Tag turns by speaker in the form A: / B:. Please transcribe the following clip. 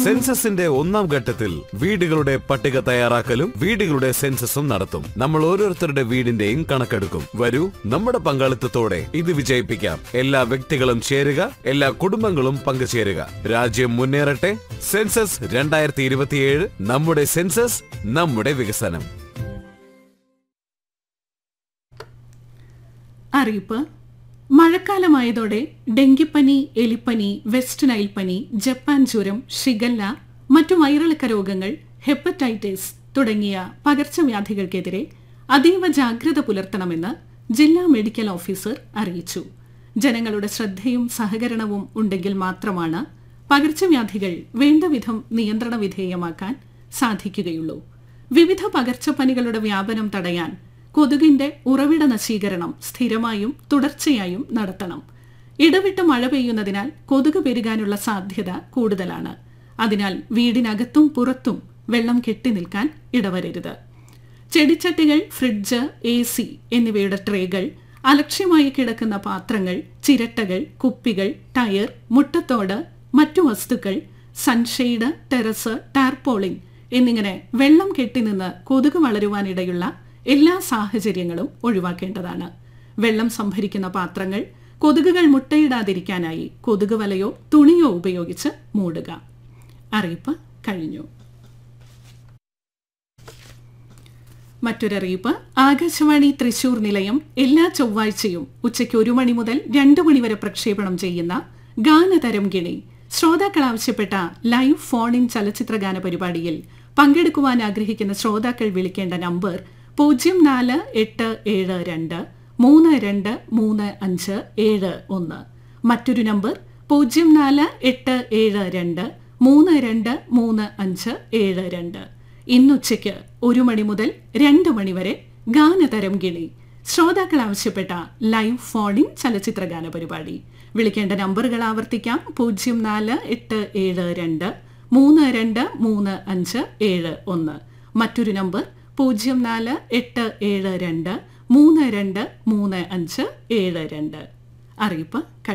A: സെൻസസിന്റെ ഒന്നാം ഘട്ടത്തിൽ വീടുകളുടെ പട്ടിക തയ്യാറാക്കലും വീടുകളുടെ സെൻസസും നടത്തും നമ്മൾ ഓരോരുത്തരുടെ വീടിന്റെയും കണക്കെടുക്കും വരൂ നമ്മുടെ പങ്കാളിത്തത്തോടെ ഇത് വിജയിപ്പിക്കാം എല്ലാ വ്യക്തികളും ചേരുക എല്ലാ കുടുംബങ്ങളും പങ്കുചേരുക രാജ്യം മുന്നേറട്ടെ സെൻസസ് രണ്ടായിരത്തി ഇരുപത്തിയേഴ് നമ്മുടെ സെൻസസ് നമ്മുടെ വികസനം
B: അറിയിപ്പ് മഴക്കാലമായതോടെ ഡെങ്കിപ്പനി എലിപ്പനി വെസ്റ്റ് നൈൽ പനി ജപ്പാൻ ജ്വരം ഷിഗല്ല മറ്റു വയറിളക്ക രോഗങ്ങൾ ഹെപ്പറ്റൈറ്റിസ് തുടങ്ങിയ പകർച്ചവ്യാധികൾക്കെതിരെ അതീവ ജാഗ്രത പുലർത്തണമെന്ന് ജില്ലാ മെഡിക്കൽ ഓഫീസർ അറിയിച്ചു ജനങ്ങളുടെ ശ്രദ്ധയും സഹകരണവും ഉണ്ടെങ്കിൽ മാത്രമാണ് പകർച്ചവ്യാധികൾ വേണ്ടവിധം നിയന്ത്രണ വിധേയമാക്കാൻ സാധിക്കുകയുള്ളൂ വിവിധ പകർച്ചപ്പനികളുടെ വ്യാപനം തടയാൻ കൊതുകിന്റെ ഉറവിട നശീകരണം സ്ഥിരമായും തുടർച്ചയായും നടത്തണം ഇടവിട്ട് മഴ പെയ്യുന്നതിനാൽ കൊതുക് പെരുകാനുള്ള സാധ്യത കൂടുതലാണ് അതിനാൽ വീടിനകത്തും പുറത്തും വെള്ളം കെട്ടി നിൽക്കാൻ ഇടവരരുത് ചെടിച്ചട്ടികൾ ഫ്രിഡ്ജ് എ സി എന്നിവയുടെ ട്രേകൾ അലക്ഷ്യമായി കിടക്കുന്ന പാത്രങ്ങൾ ചിരട്ടകൾ കുപ്പികൾ ടയർ മുട്ടത്തോട് മറ്റു വസ്തുക്കൾ സൺഷെയ്ഡ് ടെറസ് ടാർപോളിൻ എന്നിങ്ങനെ വെള്ളം കെട്ടിനിന്ന് കൊതുക് വളരുവാനിടയുള്ള എല്ലാ സാഹചര്യങ്ങളും ഒഴിവാക്കേണ്ടതാണ് വെള്ളം സംഭരിക്കുന്ന പാത്രങ്ങൾ കൊതുകുകൾ മുട്ടയിടാതിരിക്കാനായി കൊതുക് വലയോ തുണിയോ ഉപയോഗിച്ച് മൂടുക അറിയിപ്പ് കഴിഞ്ഞു മറ്റൊരറിയിപ്പ് ആകാശവാണി തൃശൂർ നിലയം എല്ലാ ചൊവ്വാഴ്ചയും ഉച്ചയ്ക്ക് ഒരു മണി മുതൽ രണ്ടു മണി വരെ പ്രക്ഷേപണം ചെയ്യുന്ന ഗാനതരം ഗിണി ശ്രോതാക്കൾ ആവശ്യപ്പെട്ട ലൈവ് ഫോൺ ഇൻ ചലച്ചിത്ര ഗാന പരിപാടിയിൽ പങ്കെടുക്കുവാൻ ആഗ്രഹിക്കുന്ന ശ്രോതാക്കൾ വിളിക്കേണ്ട നമ്പർ പൂജ്യം നാല് എട്ട് ഏഴ് രണ്ട് മൂന്ന് രണ്ട് മൂന്ന് അഞ്ച് ഏഴ് ഒന്ന് മറ്റൊരു നമ്പർ പൂജ്യം നാല് എട്ട് ഏഴ് രണ്ട് മൂന്ന് രണ്ട് മൂന്ന് അഞ്ച് ഏഴ് രണ്ട് ഇന്നുച്ചയ്ക്ക് ഒരു മണി മുതൽ രണ്ട് മണി വരെ ഗാനതരം ഗിണി ശ്രോതാക്കൾ ആവശ്യപ്പെട്ട ലൈവ് ഫോണിൻ ചലച്ചിത്ര ഗാന പരിപാടി വിളിക്കേണ്ട നമ്പറുകൾ ആവർത്തിക്കാം പൂജ്യം നാല് എട്ട് ഏഴ് രണ്ട് മൂന്ന് രണ്ട് മൂന്ന് അഞ്ച് ഏഴ് ഒന്ന് മറ്റൊരു നമ്പർ പൂജ്യം നാല് എട്ട് ഏഴ് രണ്ട് മൂന്ന് രണ്ട് മൂന്ന് അഞ്ച് ഏഴ് രണ്ട് അറിയിപ്പ് കഴിഞ്ഞു